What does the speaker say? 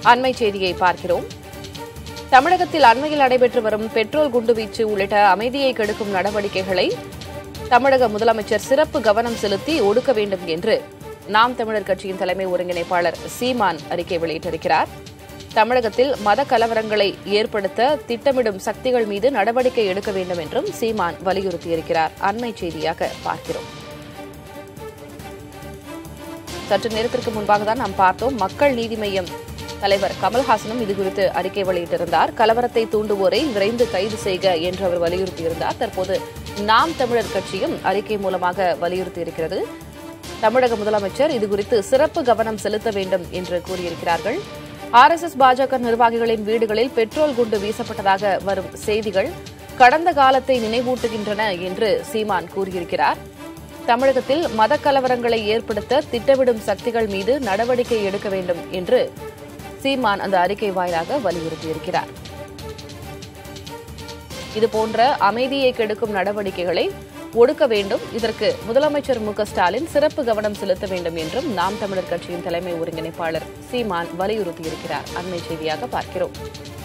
அண்மை செய்தியை பார்க்கிறோம் தமிழகத்தில் அண்மையில் நடைபெற்று வரும் பெட்ரோல் குண்டுவீச்சு உள்ளிட்ட அமைதியை கெடுக்கும் நடவடிக்கைகளை தமிழக முதலமைச்சர் சிறப்பு கவனம் செலுத்தி ஒடுக்க வேண்டும் என்று நாம் தமிழர் கட்சியின் தலைமை ஒருங்கிணைப்பாளர் சீமான் அறிக்கை வெளியிட்டிருக்கிறார் தமிழகத்தில் மத கலவரங்களை ஏற்படுத்த திட்டமிடும் சக்திகள் மீது நடவடிக்கை எடுக்க வேண்டும் என்றும் சீமான் வலியுறுத்தியிருக்கிறார் அண்மை செய்தியாக பார்க்கிறோம் சற்று நேரத்திற்கு முன்பாக தான் நாம் பார்த்தோம் மக்கள் நீதி மய்யம் தலைவர் கமல்ஹாசனும் இதுகுறித்து அறிக்கை வெளியிட்டிருந்தார் கலவரத்தை தூண்டுவோரை விரைந்து கைது செய்க என்று அவர் வலியுறுத்தியிருந்தார் தற்போது நாம் தமிழர் கட்சியும் அறிக்கை மூலமாக வலியுறுத்தியிருக்கிறது தமிழக முதலமைச்சர் இதுகுறித்து சிறப்பு கவனம் செலுத்த வேண்டும் என்று கூறியிருக்கிறார்கள் ஆர்எஸ்எஸ் பாஜக நிர்வாகிகளின் வீடுகளில் பெட்ரோல் குண்டு வீசப்பட்டதாக வரும் செய்திகள் கடந்த காலத்தை நினைவூட்டுகின்றன என்று சீமான் கூறியிருக்கிறார் தமிழகத்தில் மத கலவரங்களை ஏற்படுத்த திட்டமிடும் சக்திகள் மீது நடவடிக்கை எடுக்க வேண்டும் என்று சீமான் அந்த அறிக்கை வாயிலாக வலியுறுத்தியிருக்கிறார் இதுபோன்ற அமைதியை கெடுக்கும் நடவடிக்கைகளை ஒடுக்க வேண்டும் இதற்கு முதலமைச்சர் மு க ஸ்டாலின் சிறப்பு கவனம் செலுத்த வேண்டும் என்றும் நாம் தமிழர் கட்சியின் தலைமை ஒருங்கிணைப்பாளர் சீமான் வலியுறுத்தியிருக்கிறார் அண்மை செய்தியாக பார்க்கிறோம்